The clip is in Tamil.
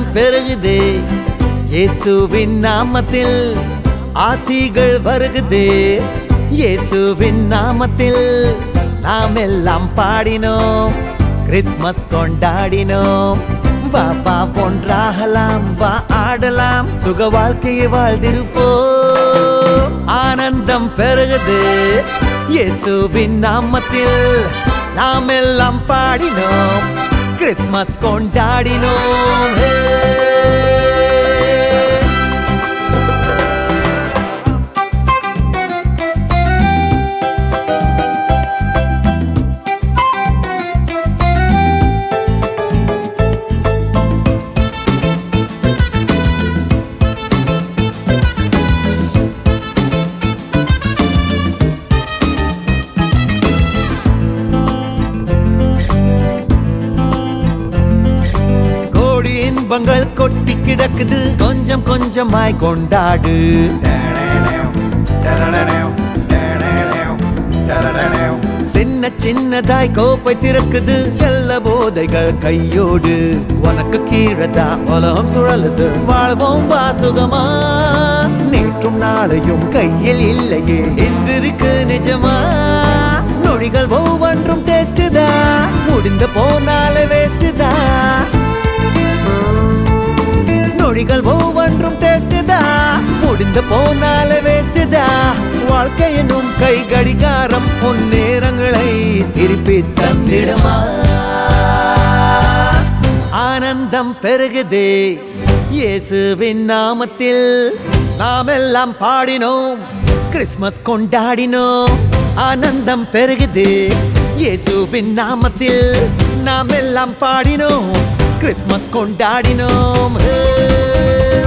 ஆனந்தம் பெருகுதே இயேசுவின் நாமத்தில் ஆசிகள் வருகுதே இயேசுவின் நாமத்தில் நாம் எல்லாம் பாடினோம் கிறிஸ்மஸ் கொண்டாடினோம் வா வா ஒன்றாகலாம் வா ஆடலாம் சுக வாழ்க்கையை வாழ்ந்திருப்போம் ஆனந்தம் பெருகுது இயேசுவின் நாமத்தில் நாம் எல்லாம் பாடினோம் கிறிஸ்மஸ் கொண்டாடினோம் ஹே. கோடி இன்பங்கள் கொட்டி கிடக்குது கொஞ்சம் கொஞ்சமாய் கொண்டாடு சின்ன சின்னதாய் கோப்பை திறக்குது செல்ல போதைகள் கையோடு உனக்கு கீழதா உலகம் சுழலுது வாழ்வோம் வாசுகமா நேற்றும் நாளையும் கையில் இல்லையே என்றிருக்கு நிஜமா நொடிகள் ஒவ்வொன்றும் டேஸ்டுதா முடிந்த போனால வேஸ்டுதா நொடிகள் ஒவ்வொன்றும் டேஸ்டுதா முடிந்த போனால வேஸ்டுதா வாழ்க்கை என்னும் கை கடிகாரம் உன் நேரங்களை திருப்பி தந்திடுமா ஆனந்தம் பெருகுதே இயேசுவின் நாமத்தில் நாம் எல்லாம் பாடினோம் கிறிஸ்மஸ் கொண்டாடினோம் ஆனந்தம் பெருகுதே இயேசுவின் நாமத்தில் நாம் எல்லாம் பாடினோம் கிறிஸ்மஸ் கொண்டாடினோம் ஹே